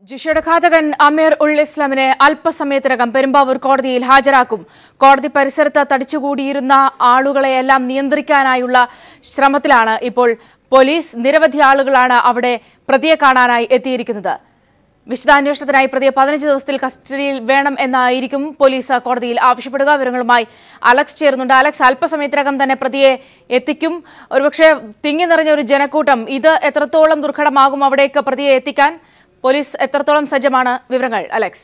ജിഷയുടെ ഘാതകൻ അമീർ ഉൾ ഇസ്ലാമിനെ അല്പസമയത്തിനകം പെരുമ്പാവൂർ കോടതിയിൽ ഹാജരാക്കും കോടതി പരിസരത്ത് തടിച്ചുകൂടിയിരുന്ന ആളുകളെയെല്ലാം നിയന്ത്രിക്കാനായുള്ള ശ്രമത്തിലാണ് ഇപ്പോൾ പോലീസ് നിരവധി ആളുകളാണ് അവിടെ പ്രതിയെ കാണാനായി എത്തിയിരിക്കുന്നത് വിശദാന്വേഷണത്തിനായി പ്രതിയെ പതിനഞ്ച് ദിവസത്തിൽ കസ്റ്റഡിയിൽ വേണം എന്നായിരിക്കും പോലീസ് കോടതിയിൽ ആവശ്യപ്പെടുക വിവരങ്ങളുമായി അലക്സ് ചേരുന്നുണ്ട് അലക്സ് അല്പസമയത്തിനകം തന്നെ പ്രതിയെ എത്തിക്കും ഒരുപക്ഷെ തിങ്ങി നിറഞ്ഞ ഒരു ജനക്കൂട്ടം ഇത് എത്രത്തോളം ദുർഘടമാകും അവിടേക്ക് പ്രതിയെ എത്തിക്കാൻ പോലീസ് എത്രത്തോളം സജ്ജമാണ് വിവരങ്ങൾ അലക്സ്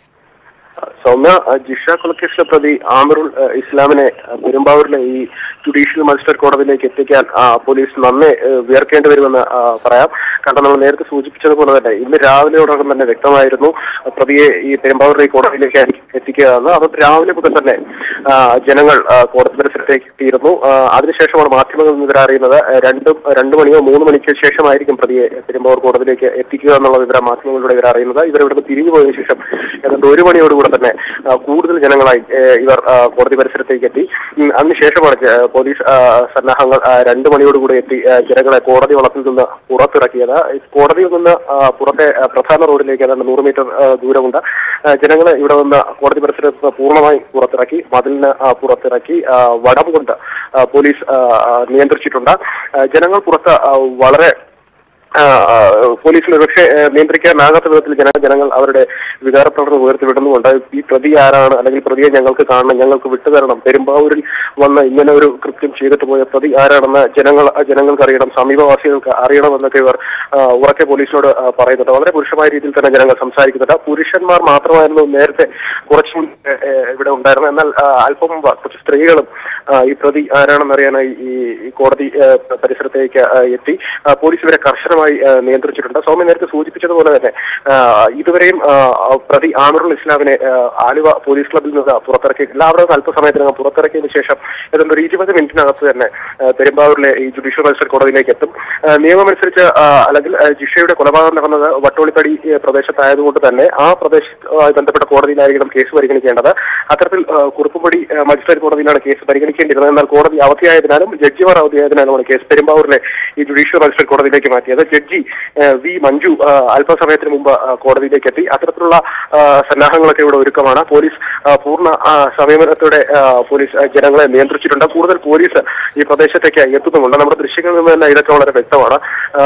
സൗമ്യ അഹ് ജിഷ കൊലക്കേസിലെ പ്രതി ആമിറുൽ അഹ് ഇസ്ലാമിനെ അഹ് പെരുമ്പാവൂരിലെ ഈ ജുഡീഷ്യൽ മജിസ്ട്രേറ്റ് കോടതിയിലേക്ക് എത്തിക്കാൻ അഹ് പോലീസ് നന്നേ അഹ് വിയർക്കേണ്ടി വരുമെന്ന് അഹ് പറയാം കാരണം നമ്മൾ നേരത്തെ സൂചിപ്പിച്ചതുപോലെ തന്നെ ഇന്ന് രാവിലെയോടകം തന്നെ വ്യക്തമായിരുന്നു അഹ് പ്രതിയെ ഈ പെരുമ്പാവൂരിലെ ഈ കോടതിയിലേക്ക് എത്തിക്കുക എന്ന് അത് രാവിലെ മുതൽ തന്നെ അഹ് ജനങ്ങൾ അഹ് കോടതി പരിസരത്തേക്ക് എത്തിയിരുന്നു അഹ് അതിനുശേഷമാണ് മാധ്യമങ്ങളിൽ നിന്ന് ഇവർ അറിയുന്നത് അഹ് രണ്ടും രണ്ട് മണിയോ മൂന്ന് മണിക്കോ ശേഷമായിരിക്കും പ്രതിയെ പെരുമ്പാവൂർ കോടതിയിലേക്ക് എത്തിക്കുക എന്നുള്ള വിവരം മാധ്യമങ്ങളിലൂടെ ഇവർ അറിയുന്നത് ഇവർ ഇവിടുന്ന് പിരിഞ്ഞു പോയതിനു ശേഷം ഏതാണ്ട് ഒരു മണിയോടുകൂടെ തന്നെ ആ, കൂടുതൽ ജനങ്ങളായി ഏ, ഇവർ ആ, കോടതി പരിസരത്തേക്ക് എത്തി ഉം, അതിനുശേഷമാണ് ജ- പോലീസ് ആ, സന്നാഹങ്ങൾ ആ, രണ്ട് മണിയോടുകൂടി എത്തി ആ, ജനങ്ങളെ കോടതി വളത്തിൽ നിന്ന് പുറത്തിറക്കിയത് ഈ കോടതിയിൽ നിന്ന് ആ, പുറത്തെ ആ, പ്രധാന റോഡിലേക്ക് ഏതാണ്ട് നൂറ് മീറ്റർ ആ, ദൂരമുണ്ട് ആ, ജനങ്ങളെ ഇവിടെ നിന്ന് കോടതി പരിസരത്ത് പൂർണ്ണമായും പുറത്തിറക്കി മതിലിന് ആ, പുറത്തിറക്കി ആ, വടം കൊണ്ട് ആ, പോലീസ് ആ, ആ, നിയന്ത്രിച്ചിട്ടുണ്ട് ആ, ജനങ്ങൾ പുറത്ത് ആ, വളരെ ആ, ആ, പോലീസിന് പക്ഷേ നിയന്ത്രിക്കാനാകാത്ത വിധത്തിൽ ജന ജനങ്ങൾ അവരുടെ വികാരപ്രകടനം ഉയർത്തിവിടുന്നുമുണ്ട് ഈ പ്രതി ആരാണ് അല്ലെങ്കിൽ പ്രതിയെ ഞങ്ങൾക്ക് കാണണം ഞങ്ങൾക്ക് വിട്ടുതരണം പെരുമ്പാവൂരിൽ വന്ന് ഇങ്ങനെ ഒരു കൃത്യം ചെയ്തിട്ട് പോയ പ്രതി ആരാണെന്ന് ജനങ്ങൾ ജനങ്ങൾക്ക് അറിയണം സമീപവാസികൾക്ക് അറിയണമെന്നൊക്കെ ഇവർ ആ, ഉറക്കെ പോലീസിനോട് ആ, പറയുന്നുണ്ട് വളരെ പുരുഷമായ രീതിയിൽ തന്നെ ജനങ്ങൾ സംസാരിക്കുന്നുണ്ട് പുരുഷന്മാർ മാത്രമായിരുന്നു നേരത്തെ കുറച്ചു മുൻപ് ഏ, ഇവിടെ ഉണ്ടായിരുന്നത് എന്നാൽ ആ, അല്പം മുമ്പ് കുറച്ച് സ്ത്രീകളും ആ, ഈ പ്രതി ആരാണെന്ന് അറിയാനായി ഈ ഈ കോടതി ആ, പരിസരത്തേക്ക് ആ, എത്തി ആ, പോലീസ് ഇവരെ കർശനമായി ആ, നിയന്ത്രിച്ചിട്ടുണ്ട് സൗമ്യ നേരത്തെ സൂചിപ്പിച്ചതുപോലെ തന്നെ ആ, ഇതുവരെയും ആ, പ്രതി ആമിറുൽ ഇസ്ലാമിനെ ആ, ആലുവ പോലീസ് ക്ലബിൽ നിന്ന് പുറത്തിറക്കിയിട്ടില്ല അവിടെ നിന്ന് അല്പസമയത്തിനകം പുറത്തിറക്കിയതിനു ശേഷം ഏതാണ്ട് ഒരു ഇരുപത് മിനിറ്റിനകത്ത് തന്നെ ആ, പെരുമ്പാവൂരിലെ ഈ ജുഡീഷ്യൽ മജിസ്ട്രേറ്റ് കോടതിയിലേക്ക് എത്തും ആ, നിയമമനുസരിച്ച് ആ, അല്ലെങ്കിൽ ആ, ജിഷയുടെ കൊലപാതകം നടന്നത് വട്ടോളിപ്പടി ഏ, പ്രദേശത്തായതുകൊണ്ട് തന്നെ ആ പ്രദേശത്തുമായി ബന്ധപ്പെട്ട കോടതിയിലായിരിക്കണം കേസ് പരിഗണിക്കേണ്ടത് അത്തരത്തിൽ ആ, കുറുപ്പുംപടി ആ, മജിസ്ട്രേറ്റ് കോടതിയിലാണ് കേസ് പരിഗണിക്കേണ്ടിയിരുന്നത് എന്നാൽ കോടതി അവധിയായതിനാലും ജഡ്ജിമാർ അവധിയായതിനാലുമാണ് കേസ് പെരുമ്പാവൂരിലെ ഈ ജുഡീഷ്യൽ മജിസ്ട്രേറ്റ് കോടതിയിലേക്ക് മാറ്റിയത് ജഡ്ജി ആ, വി മഞ്ജു ആ, അല്പസമയത്തിന് മുമ്പ് ആ, കോടതിയിലേക്ക് എത്തി അത്തരത്തിലുള്ള ആ, സന്നാഹങ്ങളൊക്കെ ഇവിടെ ഒരുക്കമാണ് പോലീസ് ആ, പൂർണ്ണ ആ, സമീപനത്തോടെ ആ, പോലീസ് ആ, ജനങ്ങളെ നിയന്ത്രിച്ചിട്ടുണ്ട് കൂടുതൽ പോലീസ് ഈ പ്രദേശത്തേക്ക് എത്തുന്നുമുണ്ട് നമ്മുടെ ദൃശ്യങ്ങളിൽ നിന്ന് തന്നെ ഇതൊക്കെ വളരെ വ്യക്തമാണ് ആ,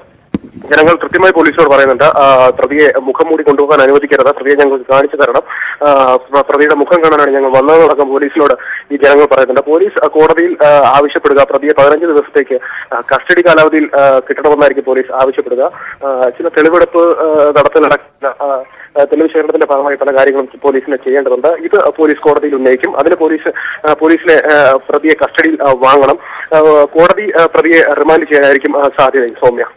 ജനങ്ങൾ കൃത്യമായി പോലീസിനോട് പറയുന്നുണ്ട് ആ, പ്രതിയെ മുഖം മൂടി കൊണ്ടുപോകാൻ അനുവദിക്കരുത് പ്രതിയെ ഞങ്ങൾക്ക് കാണിച്ചു തരണം ആ, പ്ര- പ്രതിയുടെ മുഖം കാണാനാണ് ഞങ്ങൾ വന്നതടക്കം പോലീസിനോട് ഈ ജനങ്ങൾ പറയുന്നുണ്ട് പോലീസ് ആ, കോടതിയിൽ ആ, ആവശ്യപ്പെടുക പ്രതിയെ പതിനഞ്ച് ദിവസത്തേക്ക് ആ, കസ്റ്റഡി കാലാവധിയിൽ ആ, കിട്ടണമെന്നായിരിക്കും പോലീസ് ആവശ്യപ്പെടുക ആ, ചില തെളിവെടുപ്പ് ആ, നടത്തി നടക്കുന്ന ആ, ആ, തെളിവ് ശേഖരണത്തിന്റെ ഭാഗമായി പല കാര്യങ്ങളും പോലീസിന് ചെയ്യേണ്ടതുണ്ട് ഇത് പോലീസ് കോടതിയിൽ ഉന്നയിക്കും അതിന് പോലീസ് ആ, പോലീസിലെ ആ, പ്രതിയെ കസ്റ്റഡിയിൽ ആ, വാങ്ങണം ആ, കോടതി ആ, പ്രതിയെ റിമാൻഡ് ചെയ്യാനായിരിക്കും ആ, സാധ്യത സൗമ്യ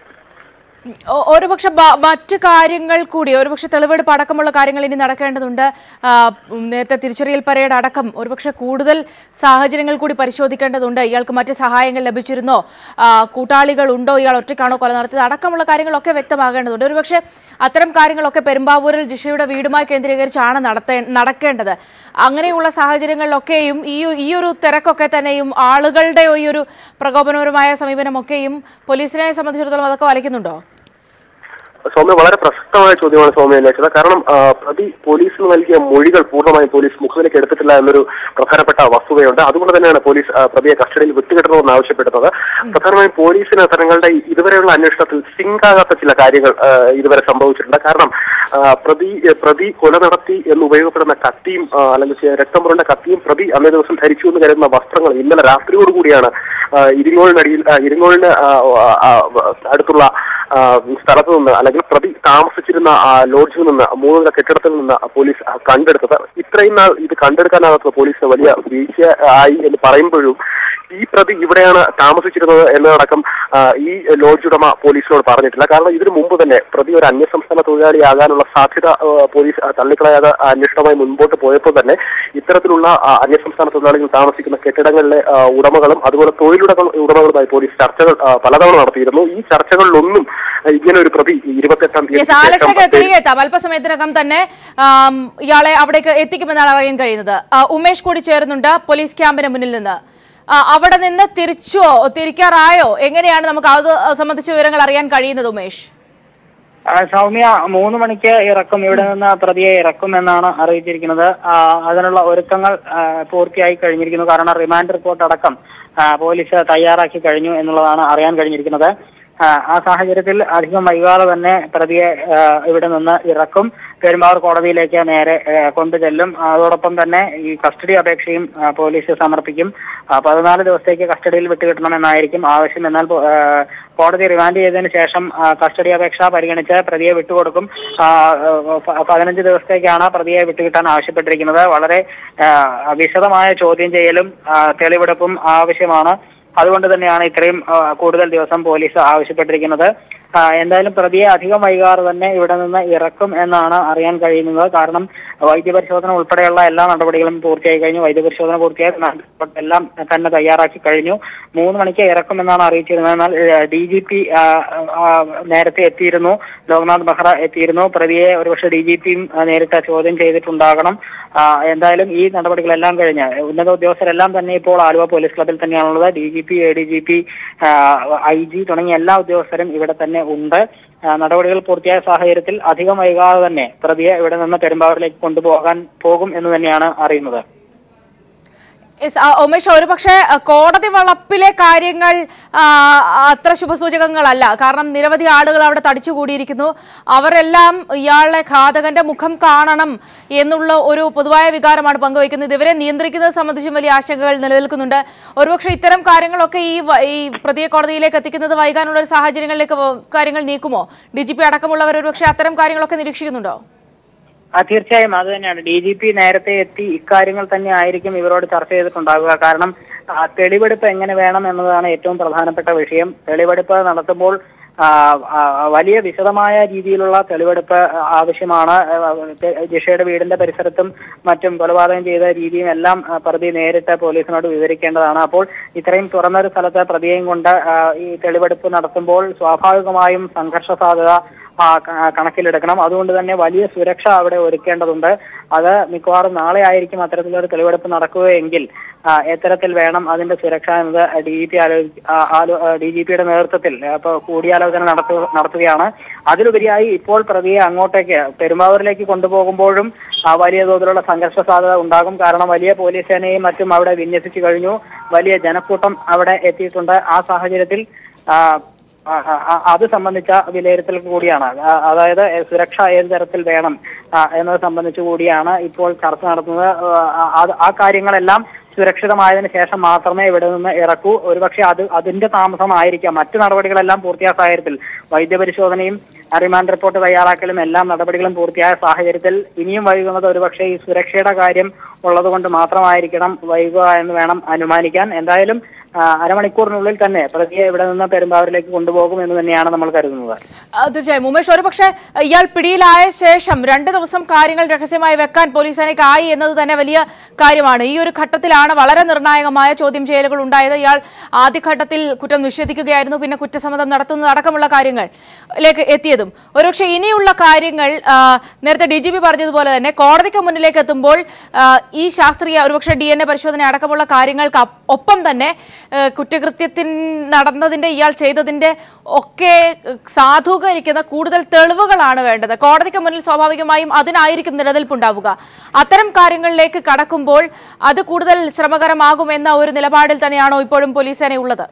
ഒ- ഒരുപക്ഷെ ബ- മറ്റ് കാര്യങ്ങൾ കൂടി ഒരുപക്ഷെ തെളിവെടുപ്പ് അടക്കമുള്ള കാര്യങ്ങൾ ഇനി നടക്കേണ്ടതുണ്ട് ആ, ഉം, നേരത്തെ തിരിച്ചറിയൽ പരേഡ് അടക്കം ഒരുപക്ഷെ കൂടുതൽ സാഹചര്യങ്ങൾ കൂടി പരിശോധിക്കേണ്ടതുണ്ട് ഇയാൾക്ക് മറ്റ് സഹായങ്ങൾ ലഭിച്ചിരുന്നോ ആ, കൂട്ടാളികൾ ഉണ്ടോ ഇയാൾ ഒറ്റയ്ക്കാണോ കൊല നടത്തിയത് അടക്കമുള്ള കാര്യങ്ങളൊക്കെ വ്യക്തമാകേണ്ടതുണ്ട് ഒരുപക്ഷെ അത്തരം കാര്യങ്ങളൊക്കെ പെരുമ്പാവൂരിൽ ജിഷയുടെ വീടുമായി കേന്ദ്രീകരിച്ചാണ് നടത്തേ നടക്കേണ്ടത് അങ്ങനെയുള്ള സാഹചര്യങ്ങളിലൊക്കെയും ഈ ഈ ഒരു തിരക്കൊക്കെ തന്നെയും ആളുകളുടെ ഈ ഒരു പ്രകോപനപരമായ സമീപനമൊക്കെയും പോലീസിനെ സംബന്ധിച്ചിടത്തോളം അതൊക്കെ വലയ്ക്കുന്നുണ്ടോ സൗമ്യ വളരെ പ്രസക്തമായ ചോദ്യമാണ് സൗമ്യ ഉന്നയിച്ചത് കാരണം ആ, പ്രതി പോലീസിന് നൽകിയ മൊഴികൾ പൂർണ്ണമായും പോലീസ് മുഖവിലേക്ക് എടുത്തിട്ടില്ല എന്നൊരു പ്രധാനപ്പെട്ട വസ്തുതയുണ്ട് അതുകൊണ്ട് തന്നെയാണ് പോലീസ് ആ, പ്രതിയെ കസ്റ്റഡിയിൽ വിട്ടുകിട്ടണമെന്ന് ആവശ്യപ്പെടുന്നത് പ്രധാനമായും പോലീസിന് തങ്ങളുടെ ഈ ഇതുവരെയുള്ള അന്വേഷണത്തിൽ സിങ്ക് ആകാത്ത ചില കാര്യങ്ങൾ ആ, ഇതുവരെ സംഭവിച്ചിട്ടുണ്ട് കാരണം ആ, പ്രതി പ്രതി കൊല നടത്തി എന്ന് ഉപയോഗപ്പെടുന്ന കത്തിയും ആ, അല്ലെങ്കിൽ ചെ- രക്തം പുരണ്ട കത്തിയും പ്രതി അന്നേ ദിവസം ധരിച്ചു എന്ന് കരുതുന്ന വസ്ത്രങ്ങൾ ഇന്നലെ രാത്രിയോടുകൂടിയാണ് ആ, ഇരിങ്ങോളിനടിയിൽ ആ, ഇരിങ്ങോളിന് ആ, ആ, ആ, അടുത്തുള്ള ആ, സ്ഥലത്ത് നിന്ന് അല്ലെങ്കിൽ പ്രതി താമസിച്ചിരുന്ന ആ, ലോഡ്ജിൽ നിന്ന് മൂന്നില കെട്ടിടത്തിൽ നിന്ന് പോലീസ് ആ, കണ്ടെടുത്തത് ഇത്രയും നാൾ ഇത് കണ്ടെടുക്കാനാകാത്ത പോലീസിന് വലിയ വീഴ്ച ആയി എന്ന് പറയുമ്പോഴും ഈ പ്രതി ഇവിടെയാണ് താമസിച്ചിരുന്നത് എന്നതടക്കം ആ, ഈ ലോഡ്ജ് ഉടമ പോലീസിനോട് പറഞ്ഞിട്ടില്ല കാരണം ഇതിനു മുമ്പ് തന്നെ പ്രതി ഒരു അന്യസംസ്ഥാന തൊഴിലാളിയാകാനുള്ള സാധ്യത ആ, പോലീസ് ആ, തള്ളിക്കളയാതെ ആ അന്വേഷണമായി മുൻപോട്ട് പോയപ്പോൾ തന്നെ ഇത്തരത്തിലുള്ള ആ, അന്യസംസ്ഥാന തൊഴിലാളികൾ താമസിക്കുന്ന കെട്ടിടങ്ങളിലെ ആ, ഉടമകളും അതുപോലെ തൊഴിലുടമ ഉടമകളുമായി പോലീസ് ചർച്ചകൾ ആ, പലതവണ നടത്തിയിരുന്നു ഈ ചർച്ചകളിലൊന്നും ആ, ഇങ്ങനെ ഒരു പ്രതി ഇരുപത്തെട്ടാം തീയതി യെസ് ആലക്സിലേക്ക് തിരികെ എത്താം അല്പസമയത്തിനകം തന്നെ ആം, ഇയാളെ അവിടേക്ക് എത്തിക്കുമെന്നാണ് അറിയാൻ കഴിയുന്നത് ആ, ഉമേഷ് കൂടി ചേരുന്നുണ്ട് പോലീസ് ക്യാമ്പിന് മുന്നിൽ നിന്ന് ആ, അവിടെ നിന്ന് തിരിച്ചോ തിരിക്കാറായോ എങ്ങനെയാണ് നമുക്ക് അത് സംബന്ധിച്ച വിവരങ്ങൾ അറിയാൻ കഴിയുന്നത് ഉമേഷ് ആ, സൗമ്യ മൂന്ന് മണിക്ക് ഇറക്കും ഇവിടെ നിന്ന് പ്രതിയെ ഇറക്കും എന്നാണ് അറിയിച്ചിരിക്കുന്നത് ആ, അതിനുള്ള ഒരുക്കങ്ങൾ ആ, പൂർത്തിയായി കഴിഞ്ഞിരിക്കുന്നു കാരണം റിമാൻഡ് റിപ്പോർട്ട് അടക്കം ആ, പോലീസ് തയ്യാറാക്കി കഴിഞ്ഞു എന്നുള്ളതാണ് അറിയാൻ കഴിഞ്ഞിരിക്കുന്നത് ആ, ആ സാഹചര്യത്തിൽ അധികം വൈകാതെ തന്നെ പ്രതിയെ ആ, ഇവിടെ നിന്ന് ഇറക്കും പെരുമ്പാവൂർ കോടതിയിലേക്ക് നേരെ ആ, കൊണ്ടുചെല്ലും അതോടൊപ്പം തന്നെ ഈ കസ്റ്റഡി അപേക്ഷയും ആ, പോലീസ് സമർപ്പിക്കും ആ, പതിനാല് ദിവസത്തേക്ക് കസ്റ്റഡിയിൽ വിട്ടുകിട്ടണമെന്നായിരിക്കും ആവശ്യം എന്നാൽ പോ- ആ, കോടതി റിമാൻഡ് ചെയ്തതിനു ശേഷം ആ, കസ്റ്റഡി അപേക്ഷ പരിഗണിച്ച് പ്രതിയെ വിട്ടുകൊടുക്കും ആ, പ- പതിനഞ്ച് ദിവസത്തേക്കാണ് പ്രതിയെ വിട്ടുകിട്ടാൻ ആവശ്യപ്പെട്ടിരിക്കുന്നത് വളരെ ആ, വിശദമായ ചോദ്യം ചെയ്യലും ആ, തെളിവെടുപ്പും ആവശ്യമാണ് അതുകൊണ്ട് തന്നെയാണ് ഇത്രയും ആ, കൂടുതൽ ദിവസം പോലീസ് ആവശ്യപ്പെട്ടിരിക്കുന്നത് ആ, എന്തായാലും പ്രതിയെ അധികം വൈകാതെ തന്നെ ഇവിടെ നിന്ന് ഇറക്കും എന്നാണ് അറിയാൻ കഴിയുന്നത് കാരണം വൈദ്യപരിശോധന ഉൾപ്പെടെയുള്ള എല്ലാ നടപടികളും പൂർത്തിയായി കഴിഞ്ഞു വൈദ്യപരിശോധന പൂർത്തിയായി റിമാൻഡ് റിപ്പോർട്ട് എല്ലാം തന്നെ തയ്യാറാക്കി കഴിഞ്ഞു മൂന്ന് മണിക്ക് ഇറക്കുമെന്നാണ് അറിയിച്ചിരുന്നത് എന്നാൽ ഡി ജി പി നേരത്തെ എത്തിയിരുന്നു ലോക്നാഥ് ബെഹ്റ എത്തിയിരുന്നു പ്രതിയെ ഒരുപക്ഷെ ഡി ജി പിയും നേരിട്ട് ചോദ്യം ചെയ്തിട്ടുണ്ടാകണം ആ, എന്തായാലും ഈ നടപടികളെല്ലാം കഴിഞ്ഞ് ഉന്നത ഉദ്യോഗസ്ഥരെല്ലാം തന്നെ ഇപ്പോൾ ആലുവ പോലീസ് ക്ലബിൽ തന്നെയാണുള്ളത് D G P A D G P I G തുടങ്ങിയ എല്ലാ ഉദ്യോഗസ്ഥരും ഇവിടെ തന്നെ ഉണ്ട് ആ, നടപടികൾ പൂർത്തിയായ സാഹചര്യത്തിൽ അധികം വൈകാതെ തന്നെ പ്രതിയെ ഇവിടെ നിന്ന് പെരുമ്പാവൂരിലേക്ക് കൊണ്ടുപോകാൻ പോകും എന്ന് തന്നെയാണ് അറിയുന്നത് Yes, ആ, ഉമേഷ് ഒരുപക്ഷെ ആ, കോടതി വളപ്പിലെ കാര്യങ്ങൾ ആ, അത്ര ശുഭസൂചകങ്ങളല്ല കാരണം നിരവധി ആളുകൾ അവിടെ തടിച്ചുകൂടിയിരിക്കുന്നു അവരെല്ലാം ഇയാളുടെ ഘാതകന്റെ മുഖം കാണണം എന്നുള്ള ഒരു പൊതുവായ വികാരമാണ് പങ്കുവയ്ക്കുന്നത് ഇവരെ നിയന്ത്രിക്കുന്നത് സംബന്ധിച്ചും വലിയ ആശങ്കകൾ നിലനിൽക്കുന്നുണ്ട് ഒരുപക്ഷെ ഇത്തരം കാര്യങ്ങളൊക്കെ ഈ വ- ഈ പ്രതിയെ കോടതിയിലേക്ക് എത്തിക്കുന്നത് വൈകാനുള്ള ഒരു സാഹചര്യങ്ങളിലേക്ക് വ- കാര്യങ്ങൾ നീക്കുമോ ഡി ജി പി അടക്കമുള്ളവർ ഒരുപക്ഷെ അത്തരം കാര്യങ്ങളൊക്കെ നിരീക്ഷിക്കുന്നുണ്ടോ ആ തീർച്ചയായും അത് തന്നെയാണ് ഡി ജി പി നേരത്തെ എത്തി ഇക്കാര്യങ്ങൾ തന്നെ ആയിരിക്കും ഇവരോട് ചർച്ച ചെയ്തിട്ടുണ്ടാകുക കാരണം ആ, തെളിവെടുപ്പ് എങ്ങനെ വേണം എന്നതാണ് ഏറ്റവും പ്രധാനപ്പെട്ട വിഷയം തെളിവെടുപ്പ് നടത്തുമ്പോൾ ആ, ആ, വലിയ വിശദമായ രീതിയിലുള്ള തെളിവെടുപ്പ് ആവശ്യമാണ് ആ, ജിഷയുടെ വീടിന്റെ പരിസരത്തും മറ്റും കൊലപാതകം ചെയ്ത രീതിയും എല്ലാം ആ, പ്രതി നേരിട്ട് പോലീസിനോട് വിവരിക്കേണ്ടതാണ് അപ്പോൾ ഇത്രയും തുറന്നൊരു സ്ഥലത്ത് പ്രതിയെയും കൊണ്ട് ആ, ഈ തെളിവെടുപ്പ് നടത്തുമ്പോൾ സ്വാഭാവികമായും സംഘർഷ സാധ്യത ആ, ക- കണക്കിലെടുക്കണം അതുകൊണ്ട് തന്നെ വലിയ സുരക്ഷ അവിടെ ഒരുക്കേണ്ടതുണ്ട് അത് മിക്കവാറും നാളെ ആയിരിക്കും അത്തരത്തിലൊരു തെളിവെടുപ്പ് നടക്കുകയെങ്കിൽ ആ, എത്തരത്തിൽ വേണം അതിന്റെ സുരക്ഷ എന്നത് D G P D G പിയുടെ നേതൃത്വത്തിൽ ഇപ്പോൾ കൂടിയാലോചന നടത്തു നടത്തുകയാണ് അതിലുപരിയായി ഇപ്പോൾ പ്രതിയെ അങ്ങോട്ടേക്ക് പെരുമ്പാവൂരിലേക്ക് കൊണ്ടുപോകുമ്പോഴും ആ, വലിയ തോതിലുള്ള സംഘർഷ സാധ്യത ഉണ്ടാകും കാരണം വലിയ പോലീസ് സേനയും മറ്റും അവിടെ വിന്യസിച്ചു കഴിഞ്ഞു വലിയ ജനക്കൂട്ടം അവിടെ എത്തിയിട്ടുണ്ട് ആ സാഹചര്യത്തിൽ ആ, ആ, ആ, ആ, അത് സംബന്ധിച്ച വിലയിരുത്തൽ കൂടിയാണ് ആ, അതായത് എ, സുരക്ഷ ഏത് തരത്തിൽ വേണം ആ, എന്നത് സംബന്ധിച്ച് കൂടിയാണ് ഇപ്പോൾ ചർച്ച നടത്തുന്നത് ആ, അത് ആ കാര്യങ്ങളെല്ലാം സുരക്ഷിതമായതിനു ശേഷം മാത്രമേ ഇവിടെ നിന്ന് ഇറക്കൂ ഒരുപക്ഷെ അത് അതിന്റെ താമസമായിരിക്കാം മറ്റു നടപടികളെല്ലാം പൂർത്തിയായ സാഹചര്യത്തിൽ വൈദ്യപരിശോധനയും റിമാൻഡ് റിപ്പോർട്ട് തയ്യാറാക്കലും എല്ലാ നടപടികളും പൂർത്തിയായ സാഹചര്യത്തിൽ ഇനിയും വൈകുന്നത് ഒരുപക്ഷെ ഈ സുരക്ഷയുടെ കാര്യം ഉള്ളതുകൊണ്ട് മാത്രമായിരിക്കണം വൈകുക എന്ന് വേണം അനുമാനിക്കാൻ എന്തായാലും ആ, അരമണിക്കൂറിനുള്ളിൽ തന്നെ പ്രതിയെ ഇവിടെ നിന്ന് പെരുമ്പാവൂരിലേക്ക് കൊണ്ടുപോകും എന്ന് തന്നെയാണ് നമ്മൾ കരുതുന്നത് ആ, തീർച്ചയായും ഉമേഷ് ഒരുപക്ഷെ ഇയാൾ പിടിയിലായ ശേഷം രണ്ട് ദിവസം കാര്യങ്ങൾ രഹസ്യമായി വെക്കാൻ പോലീസ് സേനയ്ക്ക് ആയി എന്നത് തന്നെ വലിയ കാര്യമാണ് ഈ ഒരു ഘട്ടത്തിലാണ് വളരെ നിർണായകമായ ചോദ്യം ചെയ്യലുകൾ ഉണ്ടായത് ഇയാൾ ആദ്യഘട്ടത്തിൽ കുറ്റം നിഷേധിക്കുകയായിരുന്നു പിന്നെ കുറ്റസമ്മതം നടത്തുന്നത് അടക്കമുള്ള കാര്യങ്ങളിലേക്ക് എത്തിയതും ഒരുപക്ഷെ ഇനിയുള്ള കാര്യങ്ങൾ ആ, നേരത്തെ ഡി ജി പി പറഞ്ഞതുപോലെ തന്നെ കോടതിക്ക് മുന്നിലേക്ക് എത്തുമ്പോൾ ആ, ഈ ശാസ്ത്രീയ ഒരുപക്ഷെ ഡി എൻ എ പരിശോധന അടക്കമുള്ള കാര്യങ്ങൾക്ക് അപ്പ് ഒപ്പം തന്നെ ആ, കുറ്റകൃത്യത്തിൻ നടന്നതിന്റെ ഇയാൾ ചെയ്തതിന്റെ ഒക്കെ ഏഹ്, സാധൂകരിക്കുന്ന കൂടുതൽ തെളിവുകളാണ് വേണ്ടത് കോടതിക്ക് മുന്നിൽ സ്വാഭാവികമായും അതിനായിരിക്കും നിലനിൽപ്പുണ്ടാവുക അത്തരം കാര്യങ്ങളിലേക്ക് കടക്കുമ്പോൾ അത് കൂടുതൽ ശ്രമകരമാകുമെന്ന ഒരു നിലപാടിൽ തന്നെയാണോ ഇപ്പോഴും പോലീസ് സേന ഉള്ളത്